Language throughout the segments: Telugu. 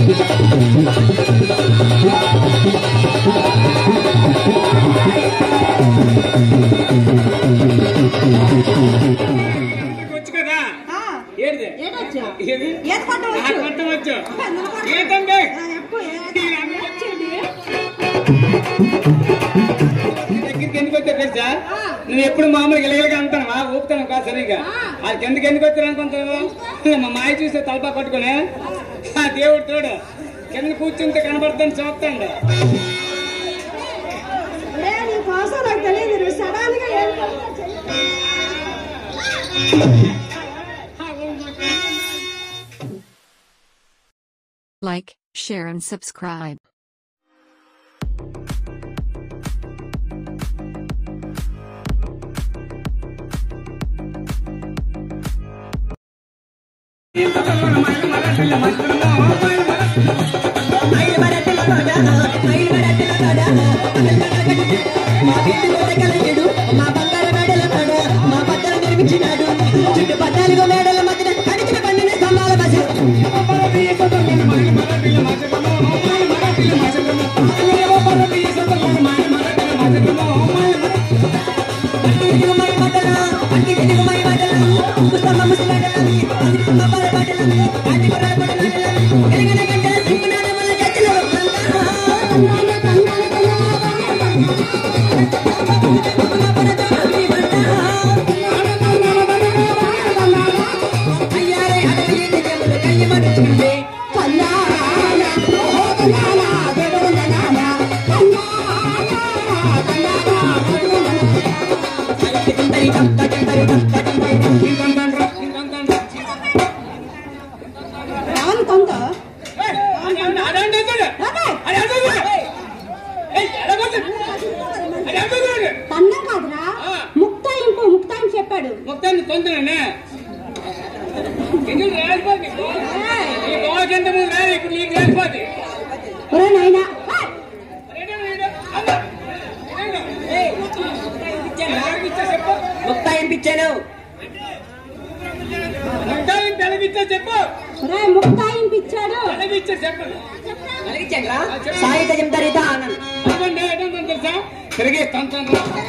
వచ్చు కదా ఆ, ఏడిది ఏటొచ్చు? ఏది ఈత కొట్టవచ్చు. ఆ, కొట్టవచ్చు ఎందుకు కొట్టవచ్చు? ఏంటండి ఆ, ఎప్పుడు ఏ- వచ్చేది? దగ్గరికి ఎందుకు వచ్చా తెలుసా ఆ. నువ్వు ఎప్పుడు మామూలుగా గిలగిలగా అంటాను మా ఊపుతాను కాదు సరిగా ఆ. అది కిందకి ఎందుకు వచ్చారు అనుకుంటాను మా మాయ చూస్తే తలపా పట్టుకుని ఆ దేవుడు తోడు కింద కూర్చుంటే కనబడుతుంది చూస్తాడు ఒరే, నీ కోసం నాకు తెలియదు నువ్వు సడన్ గా ఏం పడితే చెయ్యి. Like, share and subscribe. మా బంగారు మేడల కాడ మా పక్కన నిర్మించినాడు చుట్టూ పద్నాలుగు మేడల మధ్యన కడిచిన పండిన స్తంభాల మధ్య తిరుగుమై మటల అట్టి తిరుగుమై మటల ముస్తమ్మ ముసలాడల ముస్తమ్మ బాల మటల అట్టి కొరాల మటల ఎలగన గంటల సింగునాల వల్ల గచ్చల అయ్యారే అడవి నిజములు కయ్యి మడుచుకుంటే చింతరి కంత చింతరి కంత చింతరి రాను కొంత తన్నం కాదురా ఆ. ముక్తాయింపు ముక్తాయింపు చెప్పాడు మొత్తాన్ని తొందరనే ఎందుకు రాలిపోద్ది ఈ గోడకింత ముందు రాదు ఇప్పుడు నీకు రాలిపోద్ది ఒరే నాయనా చెప్పు ముక్తాయింపించాను మొత్తాన్ని తెలవిచ్చా చెప్పు ఒరే ముక్తాయింపు ఇచ్చాడు తెలవిచ్చా చెప్పండి కలిగించాను సాయుధ చింతరిత ఆనంద్ అవ్వండి ఏంటంటే తెలుసా తిరిగి తంత్రం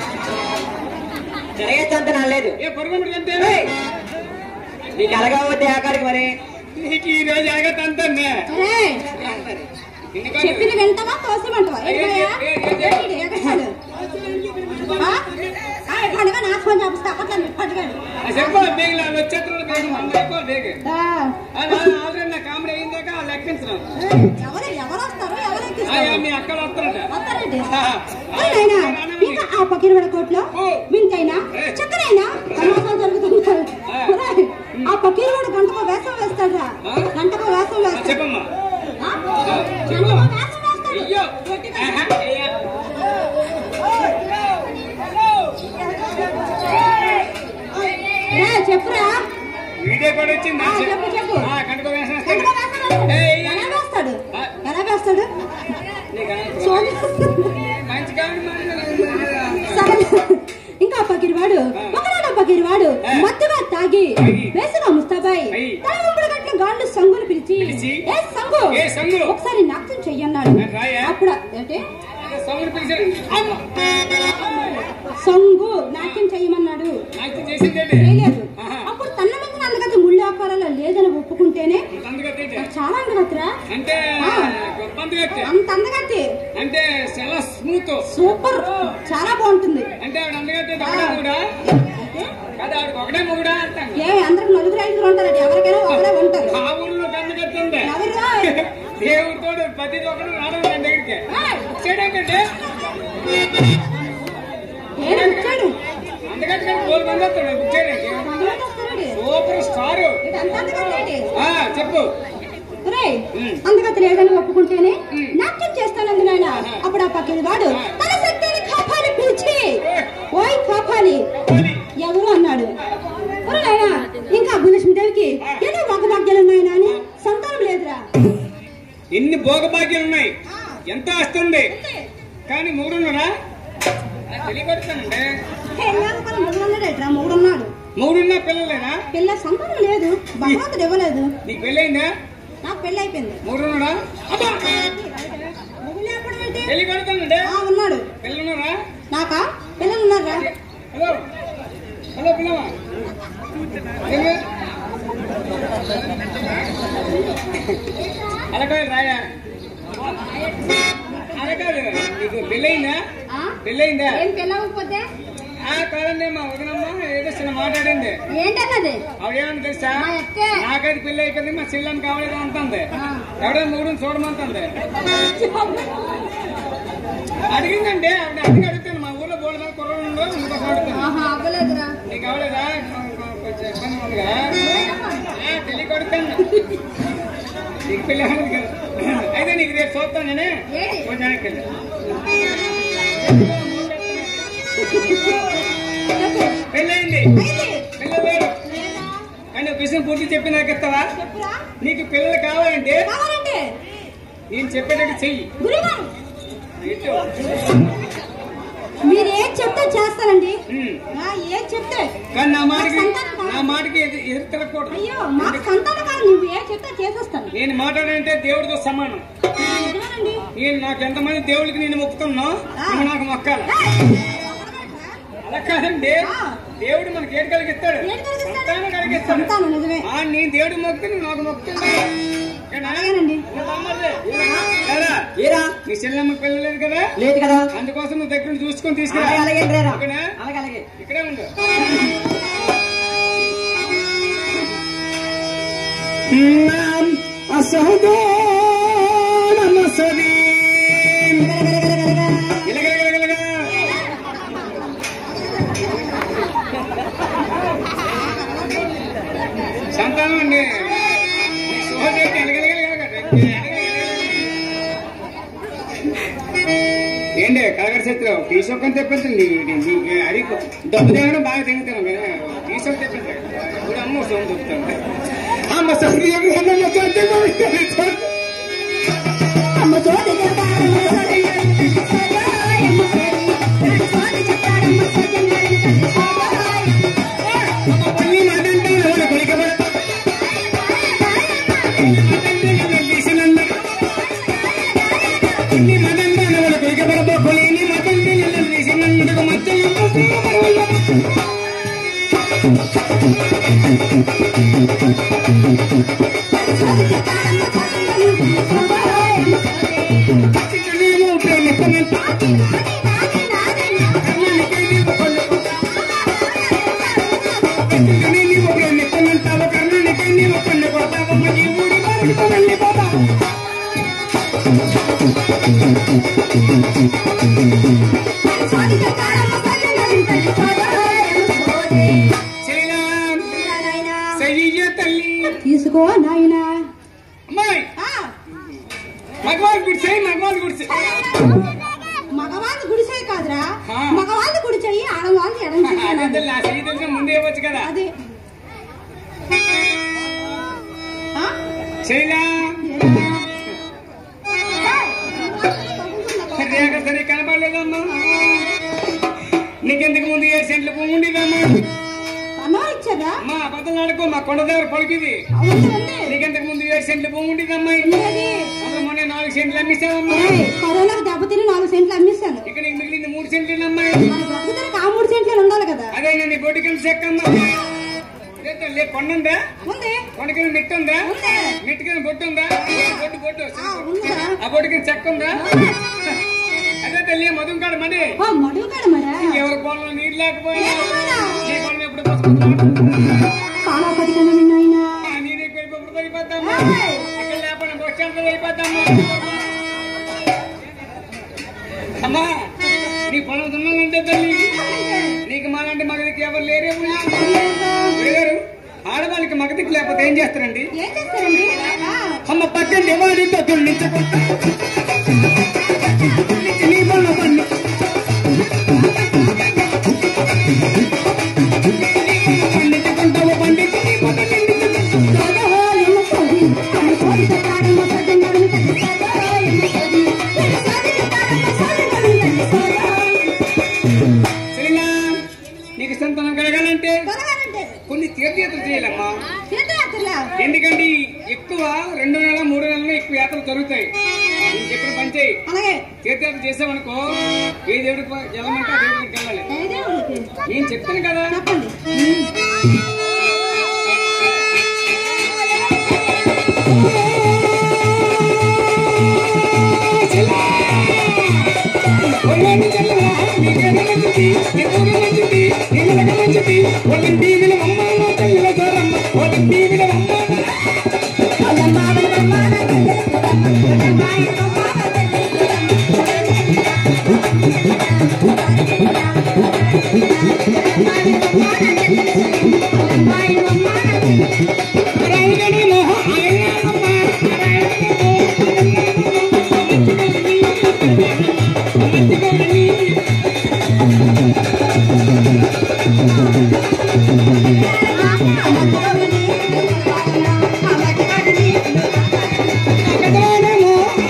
జరగచ్చంత నాలేదు ఏ పొరుగుడు కంటే నీకు అలగకపోతే ఆకాడికి మరి నీకు ఈ రోజు ఎలాగ తంతానే ఒరే చెప్పిన వెంటవా తోసిమంటవా ఏంటయ్యా? ఏంటి ఎగసాడు? ఆ? ఆ, పండుగ నా ఫోన్ చేపిస్తా అప్పట్లో పండుగ చెప్పు బేగ వచ్చేత్రులు బేగ అందరికో బేగ ఆ, ఆల్రెడీ నా కామెడీ అయిందాక లెక్కించడం ఎవరు ఎవరు వస్తారు ఎవరు అయ్యా ఎక్కిస్తారు మీ అక్కలు వస్తారట వస్తారండి ఓయ్ నాయనా, ఇంకా ఆ పకిరవడ కోట్లో వింతైనా చక్కనైనా సమాసాలు జరుగుతుంటారు ఒరేయ్, ఆ పకీరవాడు గంటకో వేసం వేస్తాడురా గంటకో వేసం వేస్తాడు చెప్పమ్మా ఆ? గంటకో వేసం వేస్తాడు అయ్యో ఆహా, అయ్యా. రే, చెప్పురా వీడియో కూడా వచ్చింది ఆ, చెప్పు చెప్పు ఆ, కనుక వేసేస్తాడు. గంటకో వేసం వేస్తాడు ఏయ్, ఎలా వేస్తాడు ఎలా వేస్తాడు నీకు అనవసరం. చూడు మంచి కామెడీ మాట్లాడాలి. సరే ఇంకా పకిరివాడు ఒకనాడు పకిరివాడు మత్తుగా తాగి వేసిన ముస్తాబాయ్ అయ్యి. తల ఊపిరి కట్టిన గాళ్ళు సంగును పిలిచి పిలిచి, ఏ సంగు ఏ సంగు? ఒకసారి నాట్యం చెయ్యన్నాడు రాయా? అప్పుడు ఏంటి సౌండ్ పిలిచాడు అమ్మ సంగు నాట్యం చెయ్యమన్నాడు నాకు చేసిందేంటి చేయలేదు ఆహా. అప్పుడు తన మీద అందగతి ముళ్ళు ఆకారాలు లేదని ఒప్పుకుంటేనే అందుగా తింటే. చాలా అందగతిరా అంటే ఆ. గొప్ప అందుగత్తే. అంత అందగతి అంటే చాలా స్మూత్ సూపర్ చాలా బాగుంటుంది అంటే ఆవిడ అందుగత్తే ఒకడే మొగుడా అయితే కదా ఆవిడకి ఒకడే మొగుడా అంటాను ఏ అందరికి నలుగురు ఐదుగురు ఉంటారు ఎవరికైనా ఒకరే ఉంటారు ఆ ఊళ్ళో అందుగత్తే ఉంది ఎవరురా? దేవుడితోడు ప్రతి ఒక్కరు రావడం నా దగ్గరికి చేయడానికంటే ఏడు వచ్చాడు అందుకని మూడు మంది వస్తాడు బుక్ చేయడానికి మగవాడు వస్తాడు సూపర్ స్టార్ ఇటు అంత అందగత్తేటి ఆ చెప్పు ఒరేయ్, ఉమ్. అందగత్త లేదని ఒప్పుకుంటేనే ఉమ్. నాట్యం చేస్తానంది నాయన అప్పుడు ఆ పక్కన వాడు తన శక్తిని కాపాలి పిలిచి ఓయ్ కాపాలి ఎవరు అన్నాడు ఒరే నాయనా ఇంకా భూలక్ష్మీదేవికి ఎన్నో మగభాగ్యాలు ఉన్నాయి నాని సంతానం లేదురా ఎన్ని భోగభాగ్యాలు ఉన్నాయి ఎంత వస్తుంది కానీ మూడున్నారా తెలియకొడతానండి పెళ్ళాక పని మొదలన్నాడేట్రా మూడున్నాడు మూడున్న పిల్లలేనా పిల్ల సంతానం లేదు భగవంతుడు ఇవ్వలేదు నీకు పెళ్ళైందా నాకు పెళ్లి అయిపోయింది మూడున్నాడా అబ్బా మొగుడు లేకపోవడం ఏంటి? పెళ్లి కొడుతుందండి ఆ, ఉన్నాడు పిల్లలున్నారా నాకా పిల్లలు ఉన్నారా హలో హలో పిల్లవా ఏమి? అలా కాదు రాయా అలా కాదు నీకు పెళ్ళయిందా ఆ? పెళ్ళయిందా ఏం పెళ్ళి అవ్వకపోతే ఆ కాదండి మా వదినమ్మ ఏదో చిన్న మాట్లాడింది ఏంటన్నది ఆవిడేమని తెలుసా మా అక్కే. నాకైతే పెళ్లి అయిపోయింది మా చెల్లెని కావలేదు అంటుంది ఆ. ఎవడో మూడు చూడమంటుంది అడిగిందండి ఆవిడ అడిగి అడుగుతాను మా ఊర్లో బోర్డు మీద కుర్రలు ఉండో ఇంకొక అడుగుతాను ఆహా అవ్వలేదురా నీకు కావలేదా కొంచెం ఇబ్బంది ఉందిగా ఆ, పెళ్లి కొడుతాను నీకు పెళ్లి అవ్వలేదు కదా అయితే నీకు రేపు చూస్తాను నేనే ఏంటి? కొంచెం వెనక్కి వెళ్ళు. చెప్పు పెళ్ళయింది అయింది పిల్లలు లేరు లేదా? కానీ ఒక విషయం పూర్తి చెప్పి నాకు ఇస్తావా చెప్పురా నీకు పిల్లలు కావాలంటే కావాలంటే నేను చెప్పేటట్టు చెయ్యి గురుగారు ఇటు. మీరు ఏం చెప్తే చేస్తానండి ఉమ్. నా ఏం చెప్తే కానీ నా మాటకి సంతానం కావాలి. నా మాటకి ఎదు- ఎదురు తిరగకూడదు అయ్యో మాకు సంతానం కాదు నువ్వు ఏం చెప్తే చేసేస్తాను నేను మాట్లాడంటే దేవుడితో సమానం నిజమేనండి నేను నాకు ఎంతమంది దేవుడికి నేను మొక్కుతున్నా నువ్వు నాకు మొక్కాల అలా కాదండి ఆ. దేవుడు మనకి ఏడు కలిగిస్తాడు ఏం కలిగిస్తాడు? సంతానం కలిగిస్తాడు సంతానం నిజమే ఆ నేను దేవుడు మొక్కి నువ్వు నాకు మొక్కుతున్నా ఏనా? అలాగేనండి. నువ్వు బామ్మర్ది. ఏరా? ఏరా నీ చెల్లెమ్మ పిల్లలు లేదు కదా లేదు కదా అందుకోసం నువ్వు దగ్గర నుండి చూసుకొని తీసుకురా అలాగే అలాగే రేరా ఓకేనా? అలాగే అలాగే ఇక్కడే ఉండు సంతానం అండి నీ సహోదరికి ఏంటి కలగడ శత్రువు తీసుకొని తెప్పించండి అది డబ్బు తేగడం బాగా తింగుతాను తీసుకొని తెప్పించండి ఇప్పుడు అమ్మ సోము చెప్తాను అమ్మ సహోదరి అమ్మ తోడు చెప్తాడమ్మ తోడు సోదాయమ్మ తోడు. నాడు తోడు చెప్తాడమ్మ సోదరుడు సోదాయమ్మ. పల్లి మాటంటే ఎవరు కొలికబడ ఇన్ని మదంగా ఎవరు కొలికబడబో కొలిని మదంగా ఎవరు తీసినందుకు మధ్యలో తోడు చెప్తాడమ్మ సోదరుడు సోదాయమ్మ తోడు. నాది నాది నాది. తోడు చెప్తాడమ్మ సోదరుడు సోదాయమ్మ తోడు. తల్లి తీసుకో నాయనా అమ్మాయి ఆ, మగవాళ్ళు గుడిసే మగవాళ్ళు గుడిసే మగవాళ్ళు గుడిసే కాదురా ఆ. మగవాళ్ళు గుడిచాయి ఆడవాళ్ళు ఎడం చెయ్యి అదే అన్నది. నా చెయ్యి తెలిసిన ముందే ఇవ్వచ్చు కదా అదే ఆ? శైలా ఏరా? రేఖ సరి కనపడలేదమ్మా నీకెందుకు ముందు ఏడు సెంట్లు భూమి ఉండేదమ్మా అన్నో ఇచ్చారా అమ్మా అబద్ధం ఆడుకో మా కొండ దగ్గర పలికిది ఉంది ఉంది నీకెంతకు ముందు ఏడు సెంట్లు భూమి ఉండేదమ్మా ఉన్నది. అసలు మొన్న నాలుగు సెంట్లు అమ్మిస్తావమ్మా ఏయ్, కరోనాకు దెబ్బతిని నాలుగు సెంట్లు అమ్మేశాను ఇక్కడ నీకు మిగిలింది మూడు సెంట్లు అమ్మా మన బ్రతుకుతానికి ఆ మూడు సెంట్లు ఉండాలి కదా అదే నీ బొడ్డుకెళ్ళి చెక్కమ్మా లే తల్లి, కొండ ఉందా ఉంది కొండకి మెట్టు ఉందా ఉంది. మెట్టుకి బొట్టు ఉందా బొట్టు బొట్టు ఆ, ఉందిరా ఆ బొట్టుకి చెక్క ఉందా అదే తల్లి మధుం కాడ మడి ఓ మడుగు కాడ మరా ఎవరి పొలంలో నీరు లేకపోయినా లేకపోయినా. నీ పొలం ఎప్పుడు పోసుకుంటున్నా చాలా పదికన్నా నిన్నైనా నేను ఎప్పుడు వెళ్ళిపోతాము ఏయ్. అక్కడ లేకపోయినా బస్ స్టాండ్ లో వెళ్ళిపోతాము అమ్మా నీ పొలం దున్నాలంటే తల్లి నీకు మాలాంటి మగదికి ఎవరు లేరు లేరు ఆడవాళ్ళకి మగదికి లేకపోతే ఏం చేస్తారండి ఏం చేస్తారండి ఆ, అమ్మ పక్కన ఎవరితో తుల్లించుకుంటా నీ పొలం పండి పండించుకుంటావు పండించి నీ పొలం నిండించుకుంటావు. సోదరులు సోది, అమ్మ సోది చెప్తాడమ్మ సోదరుడు సోది, సోదరులు సోది. నేను సోది చెప్తాడమ్మ సోదరుడు సోదరుడు. సరేనా నీకు సంతానం కలగాలంటే త్వరగానంటే కొన్ని తీర్థయాత్రలు చేయాలమ్మా తీర్థయాత్రలా ఎందుకంటే ఎక్కువ రెండు నెలల జరుగుతాయి నేను చెప్పిన పని చేయి అలాగే తీర్థయాత్ర చేసామనుకో ఏ దేవుడికి వెళ్ళమంటే ఆ దేవుడికి వెళ్ళాలి ఏ దేవుడికి? నేను చెప్తాను కదా చెప్పండి ఒళ్ళని చల్లగా, నీకైనా మంచిది, నీ ఊరు మంచిది, నీ నడక మంచిది. ఒళ్ళని దీవెన అమ్మాలో చల్లగా దూరమ్మ, ఒళ్ళని దీవెన అమ్మాలో. రాయుడని మోహ అయ్యమ్మ, అక్కడనేమో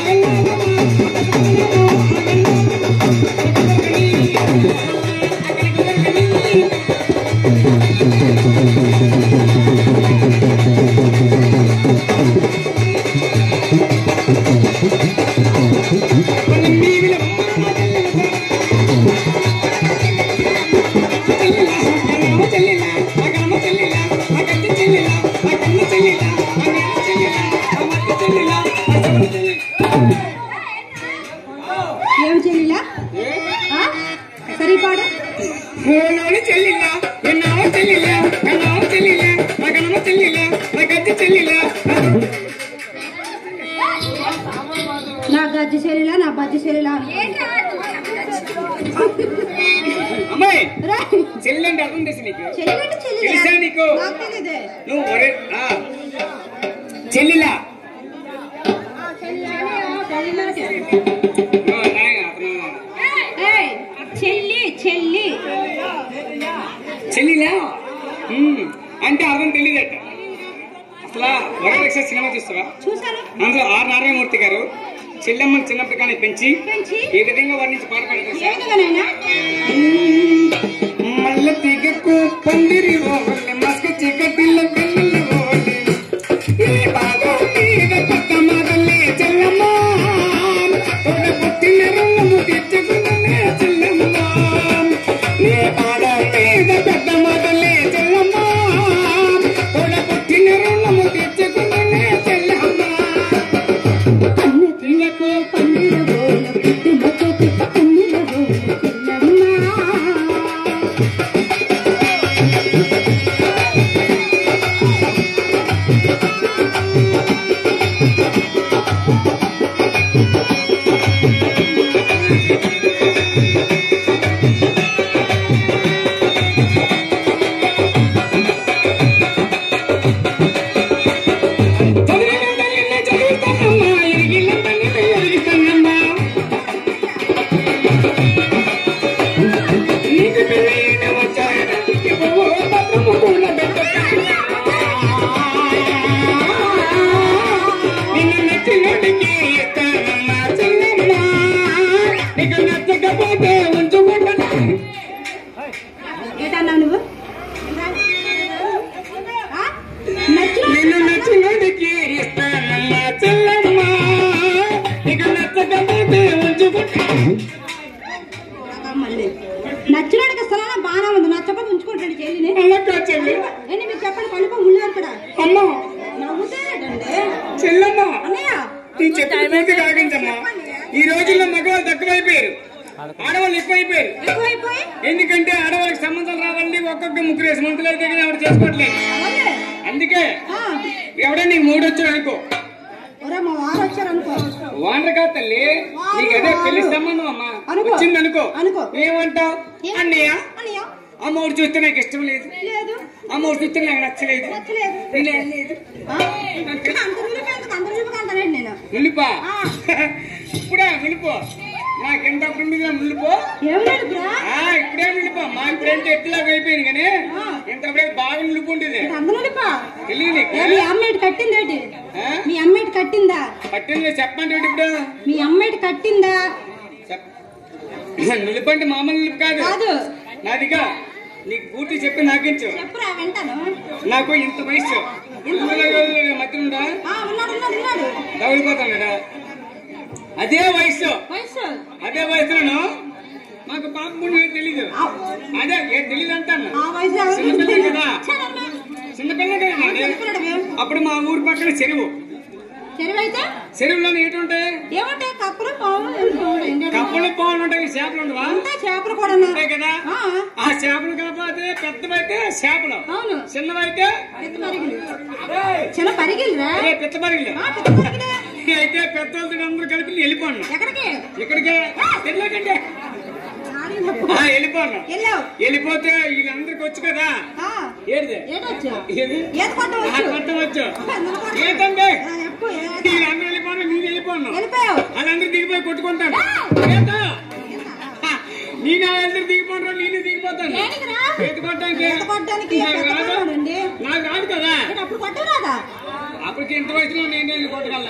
ఒళ్ళని దీవెన అమ్మ చెల్లిలా, అక్కడమ్మ చెల్లిలా, అక్కడి చెల్లిలా, అక్కడి చెల్లిలా, అక్కడి చెల్లిలా, అమ్మకి చెల్లిలా, అక్కడి చెల్లిలా. ఏం చెల్లిలా ఏ? ఆ? సరిపాడు ఓలోని చెల్లిలా, ఎన్నావో చెల్లిలా, ఎన్నావో చెల్లిలా, అక్కడమ్మ చెల్లిలా, అక్కడి చెల్లిలా. నా గజ్జి చెల్లిలా నా బజ్జి చెల్లిలా అమ్మాయి రా చెల్లి అంటే అర్థం తెలుసు నీకు చెల్లిలంటే చెల్లిలా తెలుసా నీకు? నాకు తెలియదే నువ్వు ఒరే ఆ. చెల్లిలా ఓ, నాయన, అతను. ఏయ్, చెల్లి చెల్లి చెల్లిలా ఉమ్, అంటే అర్థం తెలియదట అసలు వరలక్ష సినిమా చూస్తావా చూసాను అందులో ఆర్ నారాయణమూర్తి గారు చెల్లెమ్మని చిన్నప్పటి కానీ పెంచి పెంచి ఏ విధంగా వర్ణించి పాట ఏ పాడారు విధంగానైనా మల్ల తీగకు పందిరి ఓవల్లె మస్క చీకటిల్ల కన్నుల ఓవల్లె ఈ భాగం మీద కొత్త మొదలే చెల్లమ్మ తోడ పుట్టిన రంగము తెచ్చుకున్ననే చెల్లమ్మ ఈ భాగం మీద పెద్ద మొదలే చెల్లమ్మ తోడ పుట్టిన రంగము తెచ్చుకున్ననే చెల్లమ్మ కన్ను తీయకు పందిరబోలు పుట్టినకొక కన్నులబోలు చెల్లమ్మ చదివినంతనే చదువుతానమ్మా ఎరిగినంతనే ఎరిగిస్తానమ్మా నీకు పెళ్ళైన వచ్చాయన ఇవ్వవో పత్రము కూడా నిన్ను నచ్చినోడికి ఇస్తానమ్మా చెల్లమ్మా నీకు నచ్చకపోతే ఉంచుకుంటాను ఏంటన్నావు నువ్వు ఆ? నచ్చిన నిన్ను నచ్చినోడికి ఇస్తానమ్మా చెల్లమ్మా నీకు నచ్చకపోతే ఉంచుకుంటాను మళ్ళీ నచ్చినోడికి ఇస్తానా బాగా ఉంది నచ్చకపోతే ఉంచుకుంటాడు చెల్లిని అల్లక్క చెల్లి ఏంటి మీరు చెప్పండి పనుకో ముళ్ళు కూడా అమ్మా నవ్వుతాడండి చెల్లమ్మ అన్నయ్య నేను చెప్పిన పూర్తి కాగించమ్మా ఈ రోజుల్లో మగవాళ్ళు తక్కువైపోయారు ఆడవాళ్ళు ఎక్కువైపోయారు ఎక్కువైపోయి ఎందుకంటే ఆడవాళ్ళకి సంబంధం రావాలి ఒక్కొక్క ముగ్గురు వేసి మంతులు అయితే కానీ ఆవిడ చేసుకోవట్లేదు అవలే. అందుకే ఆ, ఎవడే నీకు మూడు వచ్చాడు అనుకో ఒరే మా వారు వచ్చారు అనుకో వాండ్ర కాదు తల్లి నీకు అదే పెళ్లి సంబంధం అమ్మా అనుకో. వచ్చింది అనుకో అనుకో. ఏమంటావు ఏం- అన్నయ్య అన్నయ్య అమ్మోడు చూస్తే నాకు ఇష్టం లేదు లేదు అమ్మోడు చూస్తే నాకు నచ్చలేదు నచ్చలేదు లేదు ఆ? అంత నిలుపు ఎంత అంత నిలుపు అంటానండి నేను ముల్లిపా ఆ. ఇప్పుడే ముల్లిపో నాకెంత అప్పుడు ముల్లిపో ఏమన్నాడు బ్రా ఆ, ఇప్పుడే నిలిపా మా ఇప్పుడంటే ఎట్లాగా అయిపోయింది కానీ ఇంతప్పుడే బాగా నిలుపుంటుంది అంత నిలుపా తెలియదు నీకు ఏ, మీ అమ్మాయి కట్టిందేటి ఆ? మీ అమ్మాయి కట్టిందా పట్టింది చెప్పండి ఏంటి ఇప్పుడు మీ అమ్మాయి కట్టిందా చెప్ నిలుపంటే మామూలు నిలుపు కాదు కాదు నాదిగా నీకు పూర్తి చెప్పి నాకించు చెప్పురా వింటాను నాకు ఇంత వయసు ఇంత మధ్య ఉందా ఆ, ఉన్నాడు ఉన్నాడు ఉన్నాడు తగిలిపోతాను కదా అదే వయసు వయసు అదే వయసులోను మాకు పాప ముందు ఏం తెలీదు అదే ఏం తెలీదు అంటాను ఆ వయసు ఎవరికి చిన్నపిల్ల తెలియదు. కదా చిన్నమ్మ. చిన్నపిల్ల కదా నాది. చిన్నపిల్లడివి. అప్పుడు మా ఊరు పక్కన చెరువు చెరువు అయితే చెరువులో ఏంటుంటాయి ఏమంటాయి కప్పులు పావులు ఎలుకలు, ఎండలు. కప్పలు పాలు ఉంటాయి చేపలు ఉండవా అంతా చేపలు కూడా ఉంటాయి కదా ఆ. ఆ చేపలు కాకపోతే పెద్దవైతే చేపలు అవును చిన్నవైతే పెద్ద పరిగిలు చిన్న పరిగిలురా అదే పెద్ద పరిగిలు ఆ, పెద్ద పరిగిలే. అయితే పెద్దలతో అందరూ కలిపి వెళ్ళిపోను ఎక్కడికి ఇక్కడికి తెలియకండి ఆడినప్పుడు. ఆ, వెళ్ళిపోను వెళ్ళావు వెళ్ళిపోతే వీళ్ళందరికి వచ్చు కదా ఆ, ఏడిదే ఏటొచ్చు ఏది ఈత కొట్టవచ్చు కొట్టవచ్చు ఎందుకు కొట్టవు? ఏంటండి ఆ, చెప్పు, ఈత. వీళ్ళందరూ వెళ్ళిపోను నేను వెళ్ళిపోను వెళ్ళిపోయావు వాళ్ళందరూ దిగిపోయి కొట్టుకుంటాను ఏంట నేను అందరూ దిగిపోను నేను దిగిపోతాను దేనికిరా? ఈత కొట్టడానికి ఈత కొట్టడానికి నాకు పెద్ద రాదు. పిల్లోడండి. నాకు రాదు కదా ఏంటి అప్పుడు కొట్టరాదా అప్పటికి ఇంత వయసులో నేను వెళ్ళి కొట్టగల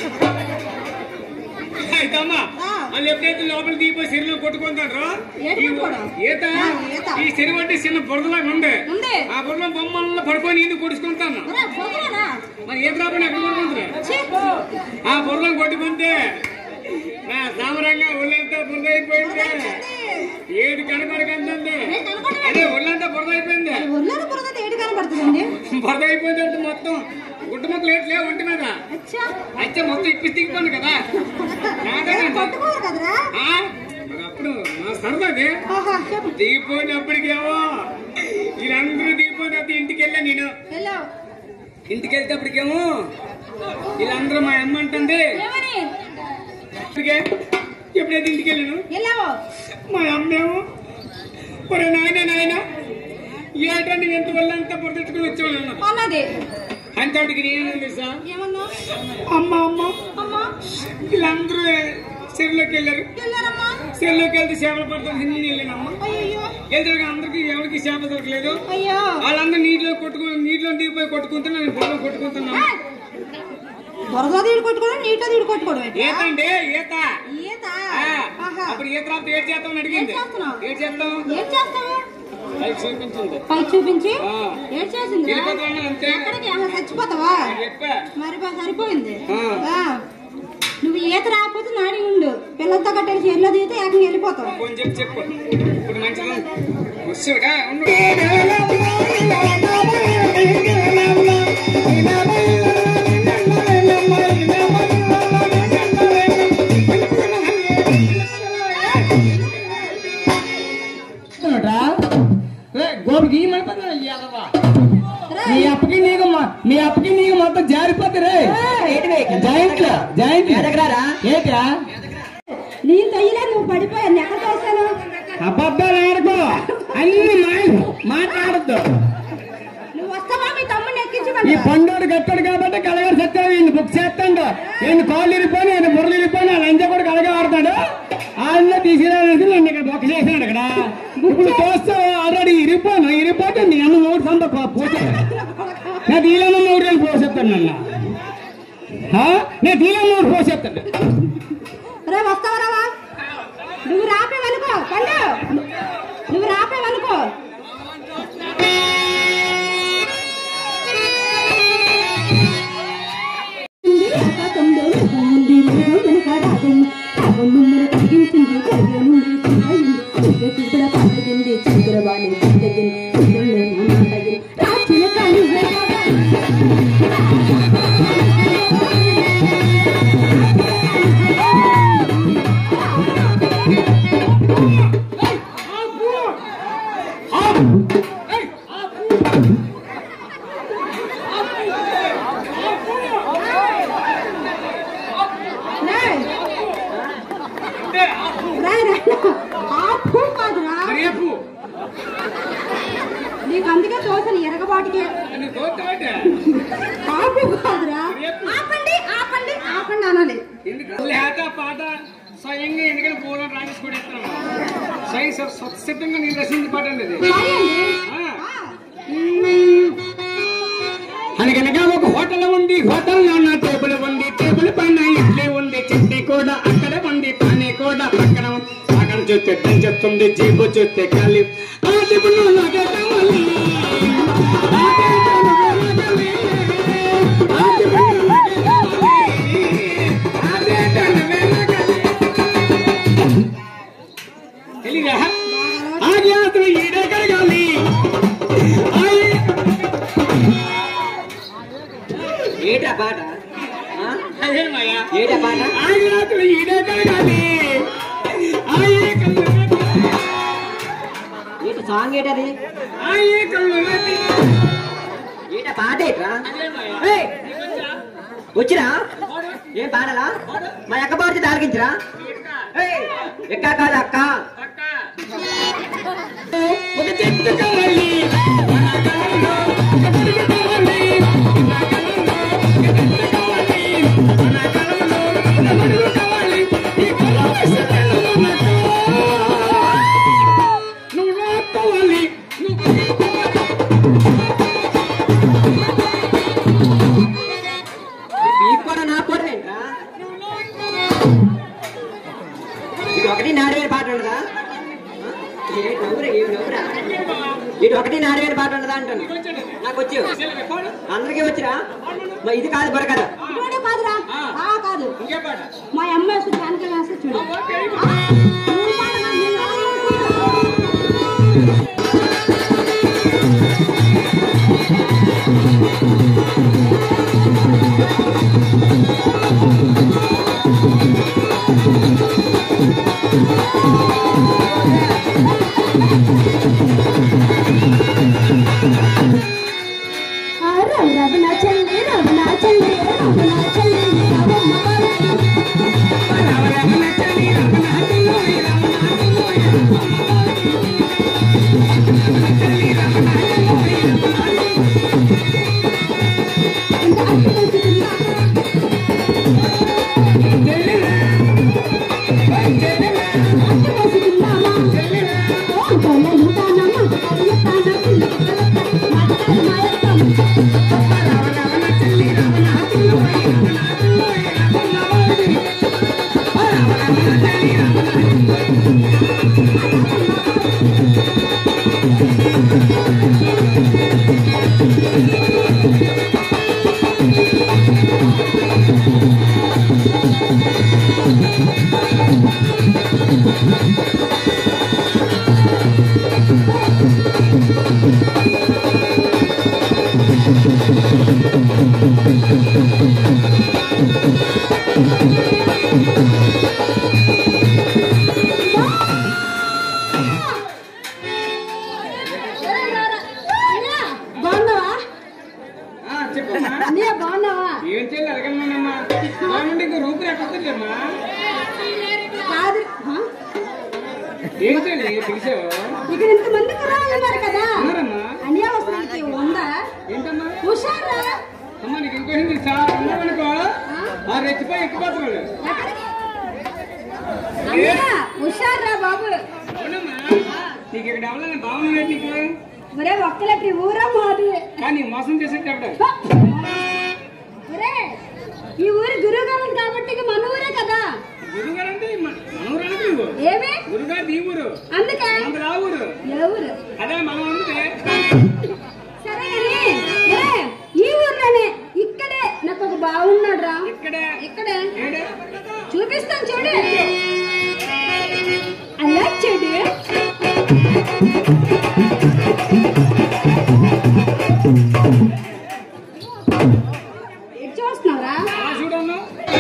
అయితే అమ్మా ఆ. వాళ్ళు ఎప్పుడైతే లోపల దిగిపోయి శరీరం కొట్టుకుంటారో ఏటి ఈ కొట్టుకోవడం? ఈత ఆ, ఈత. ఈ చెరువు అంటే చిన్న బురదలాగా ఉంది ఉంది ఆ బురదలో బొమ్మల్లో పడిపోయి నేను కొట్టుకుంటాను ఒరే, పోతురానా? మరి ఈత రాబడి ఎక్కడ కొట్టుకుంటారు ఛీ. ఆ బురదలో కొట్టుకుంటే నా సామరంగా ఒళ్ళంతా బురద అయిపోయింది ఏడు కనపడకండి ఏ, కనపడలేదు. అదే ఒళ్ళంతా బురద అయిపోయింది ఒళ్ళోని బురద ఏడు కనబడుతుందండి బురద అయిపోయింది మొత్తం గుడ్డ మొక్కలు ఏట్లే ఒంటి మీద అచ్చా అయితే మొత్తం ఇప్పి దిగిపోను కదా నాకనండి. కొట్టుకోరు కదరా ఆ? మరి అప్పుడు నా సరదాది ఆహా, చెప్పు దిగిపోయినప్పటికేమో వీళ్ళందరూ దిగిపోయినప్పుడు ఇంటికి వెళ్ళా నేను వెళ్ళావు ఇంటికి వెళ్తేప్పటికేమో వీళ్ళందరూ మా అమ్మ అంటుంది ఏమని ఇప్పటికే ఎప్పుడైతే ఇంటికి వెళ్ళాను వెళ్ళావు మా అమ్మేమో ఒరే నాయన నాయన ఏటండి ఎంత వల్లంతా పొరదెట్టుకుని వచ్చేవాళ్ళు అన్నది అంతటికి నేనేం తెలుసా ఏమన్నా అమ్మ అమ్మ అమ్మా వీళ్ళందరూ చెరువులోకి వెళ్ళారు వెళ్ళారమ్మా చెరువులోకి వెళ్తే చేపలు పడుతుంది నేను వెళ్ళానమ్మ అయ్యో వెళ్తే అందరికి ఎవరికి చేప దొరకలేదు అయ్యో వాళ్ళందరూ నీటిలో కొట్టుకుని నీటిలో దిగిపోయి కొట్టుకుంటే నేను బుర్రలో కొట్టుకుంటున్నా బురద తీడు కొట్టుకోవడం నీటిలో తీడు కొట్టుకోవడం ఏంటి? ఈత అండి ఈత ఈత ఆ, ఆహా. అప్పుడు ఈత రాత్రి ఏడ్ చేస్తామని అడిగింది ఏం చేస్తున్నావు? ఏడ్ చేస్తాం ఏం చేస్తావు అది చూపించింది పైకి చూపించి ఆ. ఏం చేసింది వెళ్ళిపోతాను అంతే ఎక్కడికి అలా చచ్చిపోతావా చెప్పా మరి బా సరిపోయింది ఆ. ఆ. నువ్వు ఈత రాకపోతే నాడి ఉండు పిల్లలతో కట్టేసి చెర్లో దిగితే ఏకంగా వెళ్ళిపోతావు కొంచెం చెప్పు చెప్పు ఇప్పుడు మంచిగా వస్తుడా ఉండు గోపికి ఇవ్వమంటుందా ఎదవా రే, మీ అప్పకి నీకు మా- మీ అప్పకి నీకు మొత్తం జారిపోద్ది రే జాయింట్ జాయింట్ ఏటా నీ తయ్యలే నువ్వు పడిపోయా ఎక్కడ చూస్తాను అబద్ధాలు ఆడుకో అన్ని మాయలు మాట్లాడద్దు నువ్వు వస్తావా మీ తమ్ముడిని ఈ ఎక్కించమని పండోడు కట్టాడు కాబట్టి కలగారు సత్యాలు ఈయన బుక్ చేస్తాడు ఈయన కాళ్ళు ఇరిపోయి ఆయన బుర్రలు ఇరిపోయి ఆ లంచ కూడా కలగా ఆడతాడు ఆయన తీసుకురావాలని నన్ను ఇక్కడ బొక్క చేసినాడు ఇక్కడ ఇప్పుడు చూస్తే ఆల్రెడీ ఇరిపోను ఇరిపోతుంది అన్న మూడు సంత పోతే నేను తీలన్న మూడు వేలు పోసేస్తాను నన్ను ఆ? నేను తీలన్న మూడు పోసేస్తాడు రే వస్తావా రావా నువ్వు రాపే వనుకో పండు నువ్వు రాపే వనుకో ఆపు కాదురా రేపు నీకు అందుకే తోసలు ఎరగబాటికే అని తోస్తావంటే ఆపు కాదురా ఆపండి ఆపండి ఆపండి అనాలి ఎందుకు లేత పాట స్వయంగా ఎందుకని పూలం రాజేష్ కూడా ఇస్తున్నాను స్వయం స్వ- స్వచ్ఛంగా నేను రచించిన పాట అండి ఇది సారీ అండి ఆ. ఆ. అనగనగా ఒక హోటల్ ఉంది హోటల్లో నా టేబుల్ ఉంది టేబుల్ పైన ఇడ్లీ ఉంది చట్నీ కూడా అక్కడ ఉంది పానీ కూడా పక్కన ఉంది. పక్కన చూస్తే టైం చెప్తుంది జీబు చూస్తే ఖాళీ ఆ టిఫిన్ నాకే కావాలి. ఆ టిఫిన్ నాకే కావాలి. ఆ టిఫిన్ నాకే కావాలి. ఆ టిఫిన్ నాకే కావాలి. ఏటా పాట ఆయన రాత్రులు ఈడే కలగాలి ఆయే కళ్ళు ఏట సాంగ్ ఏటది ఆయే కళ్ళు రాత్రి ఏట పాట ఏట్రా ఏయ్! వచ్చిరా ఏం పాడలా మా అక్క పాడితే తారకించరా ఎక్క కాదు అక్క ఒక చెట్టు కావాలి మన కళలో ఒక చెట్టు కావాలి మన కళలో ఒక చెట్టు కావాలి మన కళలో ఒక మడుగు కావాలి ఈ కళాశాలలో నాకు నువ్వు కావాలి నువ్వు మీకు కూడా నా కూడా ఏంట్రా ఇది ఒకటి నాలుగు పాట ఉండదా ఏ నవ్వురా ఏం నవ్వురా ఇటు ఒకటి నాలుగు వేల పాట ఉండదా అంటాను నాకు వచ్చి అందరికీ వచ్చిరా మరి ఇది కాదు బుర్ర కదా ఇటువంటి కాదురా ఆ కాదు ఇంకే పాట మా అమ్మ వేస్తుంది దానికి వేస్తే చూడు ఓకే ఆ, నువ్వు పాడు, నేను రాను. ఆ, రవ రవ నా చెల్లి రవ నా చెల్లి రవ నా చెల్లి రవమ్మ వాళ్ళ బాగున్నావా చెప్పమ్మా అన్నయ్య బాగున్నావా ఏం చేయాలి అడగమ్మా ఏమంటే ఇంకో రూపు ఎక్కడమ్మా కాదు హ? ఏం చేయాలి పిలిచావు ఇక్కడ ఇంతమంది కుర్రాళ్ళు ఉన్నారు కదా ఉన్నారమ్మా అన్నయ్య వస్తుంది ఉందా ఏంటమ్మా హుషారా అమ్మా నీకు ఇంకో హిందీ చాలా ఉన్నామనుకో ఆ రెచ్చిపోయి ఎక్కిపోతున్నాడు ఎక్కడికి అన్నయ్య హుషారా బాబు అవునమ్మా నీకు ఇక్కడ ఎవరైనా బాగున్నాడు నీకు ఒరే ఒక్కలటి ఊరా మాది కానీ మోసం చేసేటప్పుడు హ! ఒరే ఈ ఊరి గురుగారం కాబట్టి ఇక మన ఊరే కదా గురుగారు అంటే మనవరానికి నువ్వు ఏమి గురుగారు నీ ఊరు అందుకే మనది ఆ ఊరు ఏ ఊరు అదే మనం అందుకే సరే గాని ఒరే, ఈ ఊర్లోనే ఇక్కడే నాకు ఒక బాగున్నాడు రా ఇక్కడే ఇక్కడే ఏడే చూపిస్తాను చూడు అలా చూడు ఏం చూస్తున్నావురా అలా చూడన్నా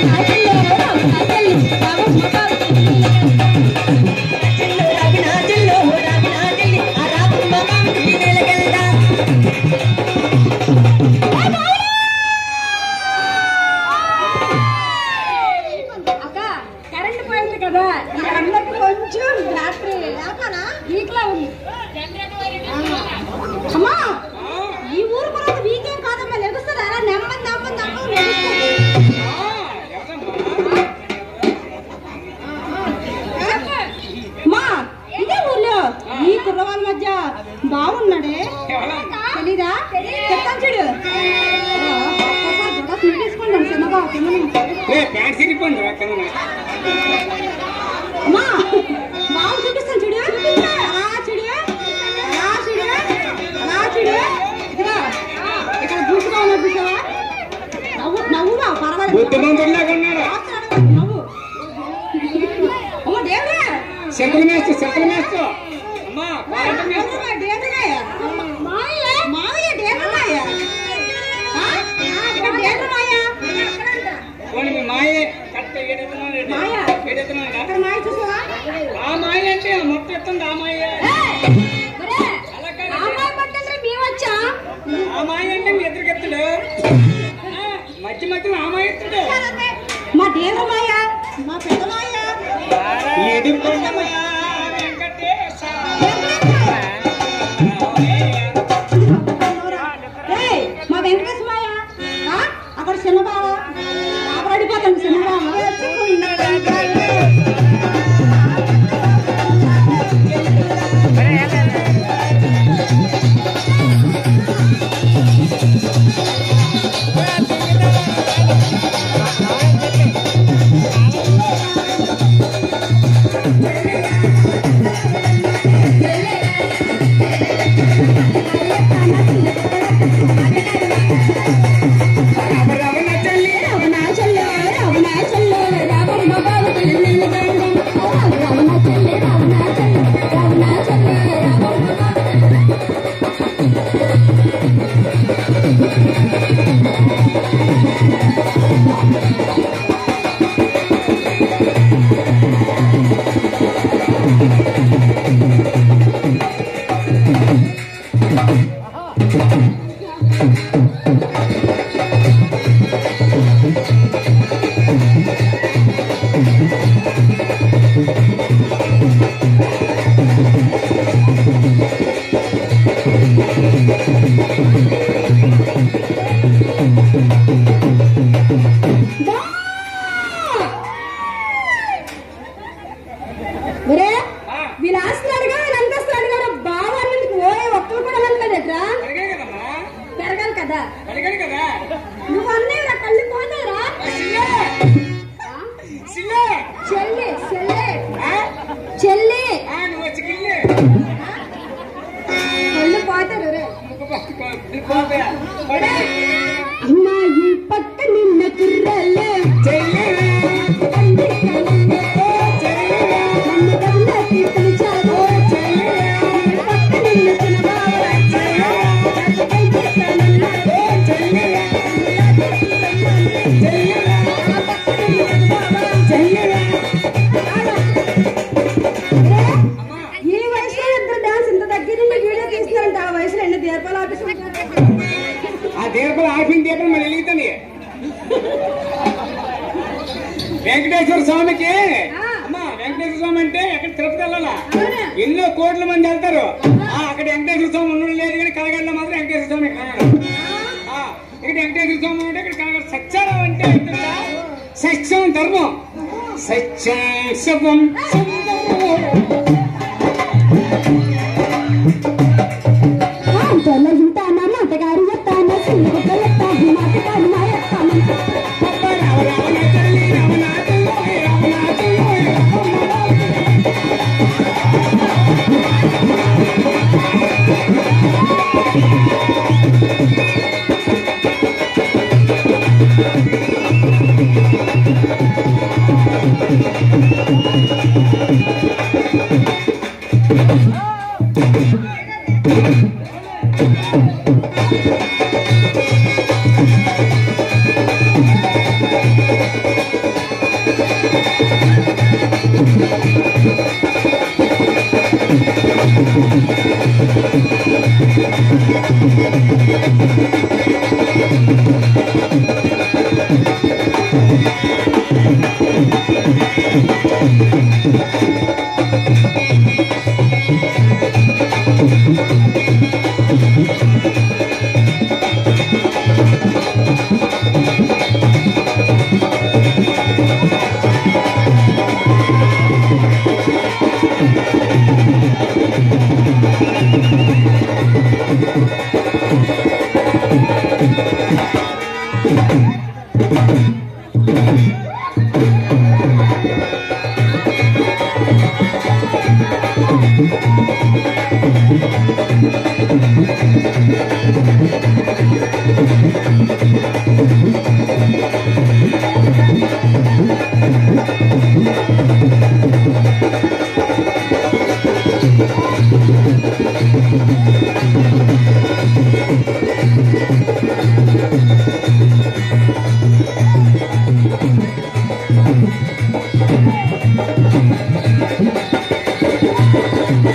అక్క కరెంట్ పోయింది కదా ఈ అందరికి కొంచెం రాత్రి వీక్లా ఉంది అమ్మా ఈ ఊరు కూడా వీకేం కాదమ్మా లెగుస్తుంది అలా నెమ్మది నెమ్మది నెమ్మది లెగుస్తుంది మా ఇదే ఊర్లో ఈ కుర్రవాళ్ళ మధ్య బాగున్నాడే తెలీదా చెప్తాను చూడు ఒక్కసారి గుడ్డ తీసుకుంటాను చిన్నగా చిన్నగా ఏ ప్యాంట్ సిరిపోయింది రా కింద అమ్మా బాగు చూపిస్తాను చూడు అలా చూడు అలా చూడు అలా చూడు ఇదిగో ఇక్కడ బూసుగా ఉన్నా చూసావా నవ్వు నవ్వురా పర్వాలేదు బుద్ధమంతుడిలాగా ఉన్నాడు నవ్వు అమ్మ దేవుడా సెంట్రల్ మేస్టర్ సెంట్రల్ మేస్టర్ అమ్మా క్వారంటైన్ మేస్టర్ దేవుడా, దేవుడాయ. మావయ్య మావయ్య దేవుడాయ. ఆ? ఇక్కడ దేవుడాయ. పోనీ మీ మాయే పడుతుంది ఆ మాయ ఏయ్! ఒరే, అమ్మాయి పట్టండి మేము వచ్చా ఆ మాయ అంటే మీ ఇద్దరు ఎత్తుడు మధ్య మధ్యలో ఆ మాయ ఎత్తుడు మా దేవుడు మాయ మా పెద్ద మాయ ఎడుకొండమా వెంకటేశ ఏయ్, మా వెంకటేశ మాయ ఆ? అక్కడ చిన్న బావ రాబడిపోతాడు చిన్న బావ రవణ చెల్లి రవణ చెల్లె రవణ చెల్లె రావమ్మ బావ తిరుమల గంగం రవణ చెల్లె రవణ చెల్లె రవణ చెల్లె రావమ్మ బావ ఒరే విలాస్తున్నాడుగా వీళ్ళంతస్తున్నాడుగా బావ అన్నందుకు ఓయ్ ఒక్కరు కూడా అనట్లేదట్రా అడిగాడు కదమ్మా పెరగాలి కదా అడిగాడు కదా నువ్వు అన్నేరా కళ్ళు పోనేరా సిల్లే సిల్లే చెల్లి చెల్లి ఆ? చెల్లి ఆ, నువ్వు వచ్చి గిల్లి కళ్ళు పోతారు రే పోతాయా? పడే. అమ్మాయి పక్క నిన్న కుర్రలే చెల్లి తండ్రి కళ్ళే నన్ను కళ్ళకి పిలిచారు పక్క నిన్న చిన్నబావ తండ్రి కళ్ళే ఈ వయసులో ఇద్దరు డాన్స్ ఇంత దగ్గర నుండి వీడియో తీస్తున్నారంట ఆ వయసులో ఎన్ని దీపాలు ఆపిస్తున్నారు ఆ దీపం ఆపిన దీపం మళ్ళీ వెలుగుతుంది వెంకటేశ్వర స్వామికి అమ్మా వెంకటేశ్వర స్వామి అంటే ఎక్కడ తిరుపతి వెళ్ళాలా అవునా? ఎన్నో కోట్ల మంది వెళ్తారు ఆ, అక్కడ వెంకటేశ్వర స్వామి ఉండడం లేదు కానీ కలగడలో మాత్రం వెంకటేశ్వర స్వామి కలగడం ఆ, ఇక్కడ వెంకటేశ్వర స్వామి ఉంటే ఇక్కడ కలగడం సత్యారం అంటే ఏంటంటే సత్యం ధర్మం సత్యం శుభం తొలగింతాన మాటగారు ఎత్తాన సిల్లు ఎత్తాను మాటగారు మా ఎత్తాను రామ రావణ తల్లి రావణ తల్లి రావణ తల్లి ఆ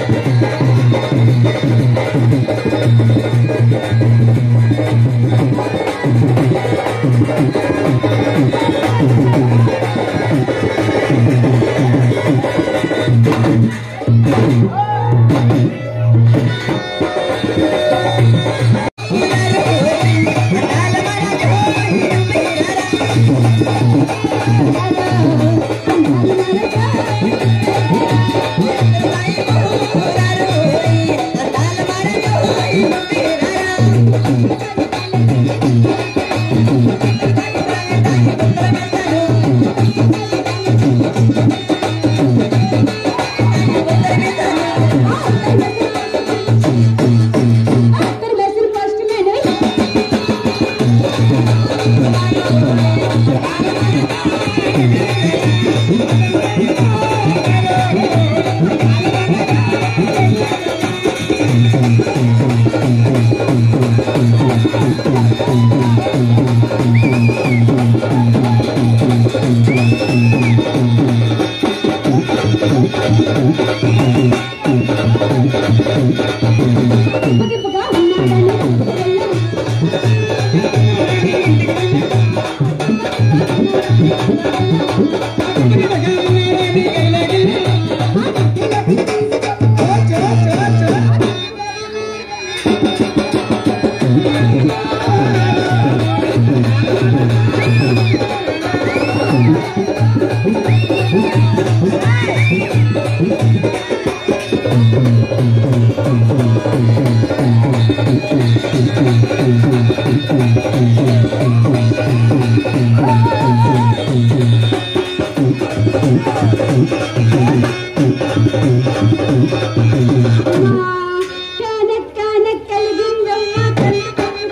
కానక్ కానక్ కలిగిందమ్మ కళ్ళు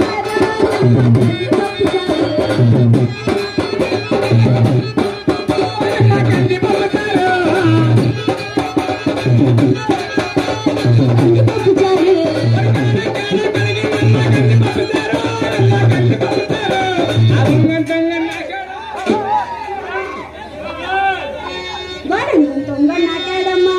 వాడని కొంత నాటాడమ్మా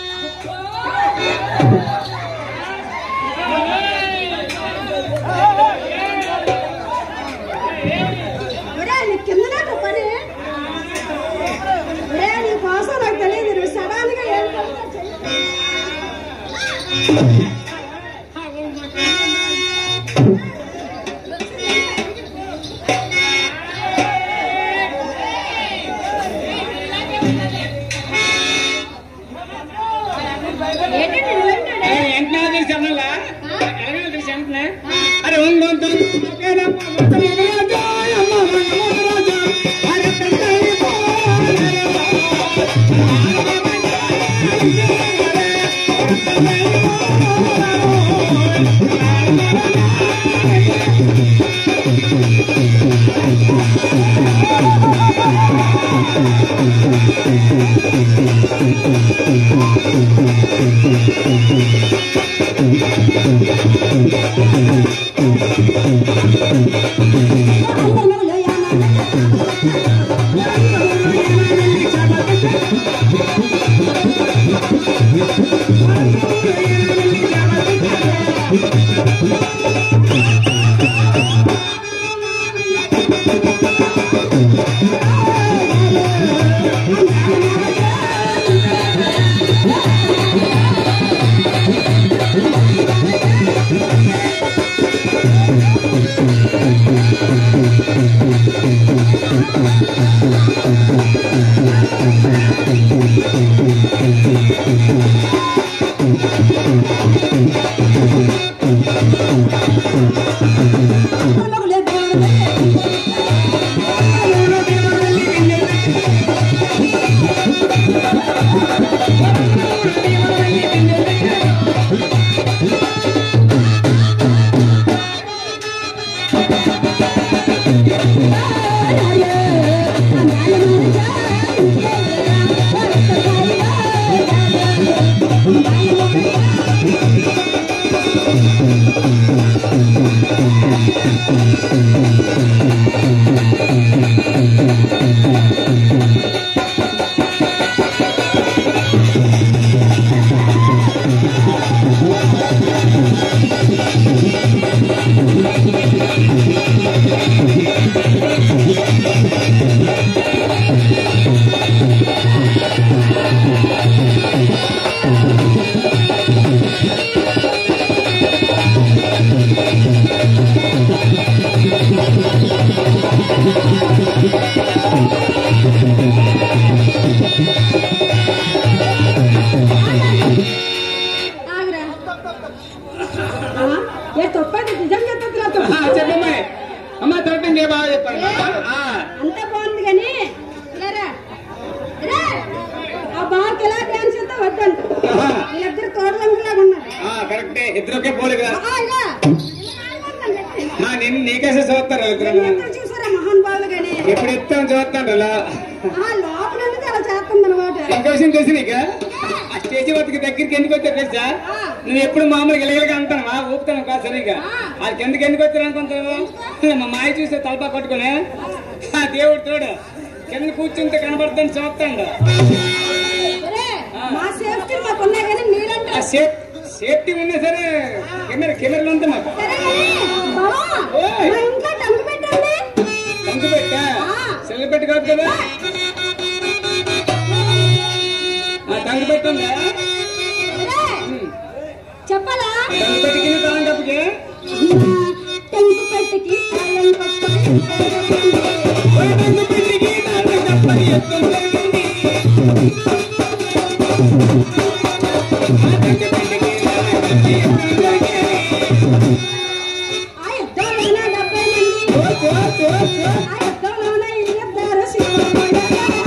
ఒరే, నీ కింద నాటు పని ఒరే, నీ కోసం నాకు తెలియదు నువ్వు సడన్ గా ఏం పడితే చెయ్యి. ఏంటండి నువ్వేంటండి? వెంటనే తెలిసి అన్నలా ఎలాగో తెలిసి వెంటనే అరే ఉంది ఉంది, ఉంది. అందరూ యానా. ఆగురా. ఆ, ఏ తప్పది నిజంగా తప్పురా ఆ, తప్పు. చెప్పమ్మా అమ్మ తోటండి బాగా చెప్పారు ఆ, అంతా బాగుంది కానీ లేరా. రా. ఆ బావకి ఎలా డాన్స్ చేస్తా వద్దంట ఆహా. వీళ్ళిద్దరు తోడలంగులాగా ఉన్నారు ఆ, కరెక్టే ఇద్దరుకే పోలే కదా ఆ, ఇలా. ఆ, నేను నీకేసే చూస్తారు ఇద్దరు వీళ్ళిద్దరు చూసారా మహాన్ బావులు కానీ ఎప్పుడు ఎత్తాం చూస్తాను అలా ఆ లోపల ఉన్నది అలా చేస్తుంది అనమాట ఇంకో విషయం తెలుసు నీకు ఆ స్టేజ్ వద్దకు దగ్గరికి ఎందుకు వచ్చా తెలుసా నువ్వు ఎప్పుడు మామూలుగా ఇలగలగా అంటాను మా ఊపుతాను కాదు సరిగా అది కిందకి ఎందుకు వచ్చారు అనుకుంటాను మా మాయ చూస్తే తలపా కొట్టుకుని ఆ దేవుడు తోడు కింద కూర్చుంటే కనబడుతుంది చూస్తాడు ఒరే, మా సేఫ్టీ మాకు ఉన్నాయి కానీ నీళ్ళంటే ఆ సేఫ్ సేఫ్టీ ఉన్నా సరే కెమెరా కెమెరాలు ఉంది మాకు సరే కానీ, బావా, ఓయ్. మా ఇంట్లో టంగు పెట్టండి కంకు పెట్టా సెల్ పెట్టుకోవద్దు కదా దంగ పెట్టండి చెప్పాలా దంగ పెట్టి తాళం కప్పుకి టెంకు పెట్టకి తాళం కప్పని దంగ పెట్టికి తాళం కప్పని ఎత్తుందండి ఆ యుద్ధంలోన డెబ్బై మంది ఆ యుద్ధంలోన ఇద్దరు సింహములు.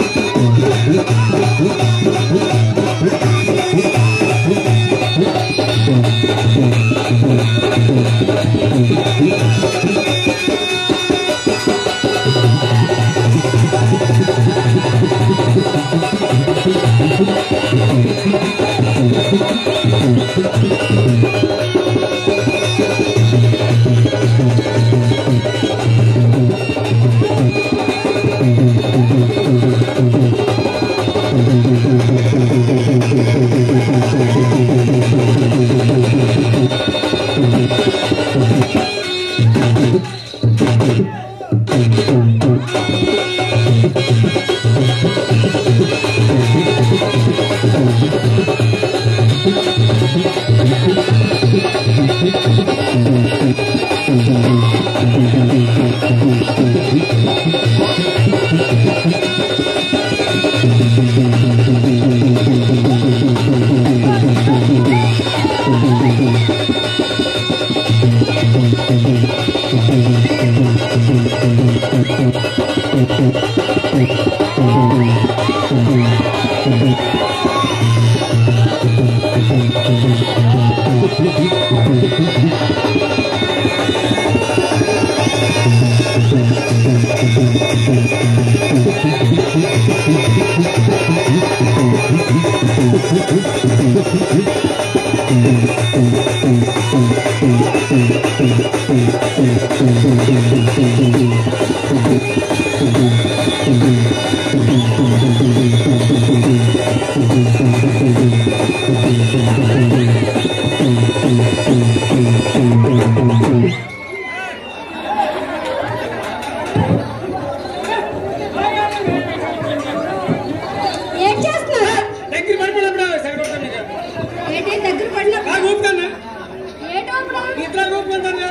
ఏం చేస్తున్నారు దగ్గర పడిపోయినప్పుడు సరిపోతాను మీకు ఏంటి దగ్గర పడినప్పుడు బాగా ఊపుతాను ఏంటో అప్పుడు ఇట్లా ఊపుకుంటాను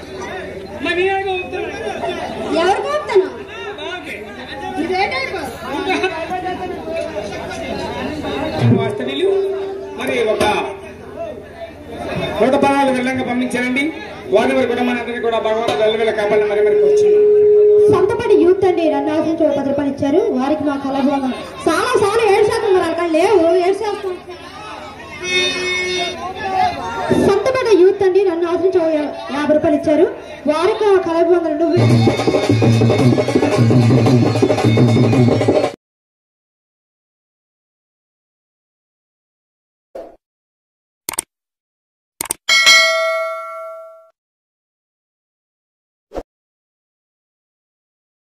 మరి నేను ఊపుతాను ఎవరు కోపుతాను బాగుంది ఇదేటైపు వాస్తవ్యులు మరి ఒక నూట పదహారు వెళ్ళంగా పంపించారండి వారి వారి కుటుంబాన్ని కూడా భగవంతుడు వెల్లవెల్ల కాపాలని మరి మరి కూర్చున్నాం సొంతపడి యూత్ అండి రెండు ఆఫీస్ పది రూపాయలు ఇచ్చారు వారికి మా కలభోగం చాలా చాలా ఏడు శాతం మరి అక్కడ లేవు ఏడు శాతం సొంతపడి యూత్ అండి నన్ను ఆశించి ఓ యా- యాభై రూపాయలు ఇచ్చారు వారికి కలభోగం నువ్వు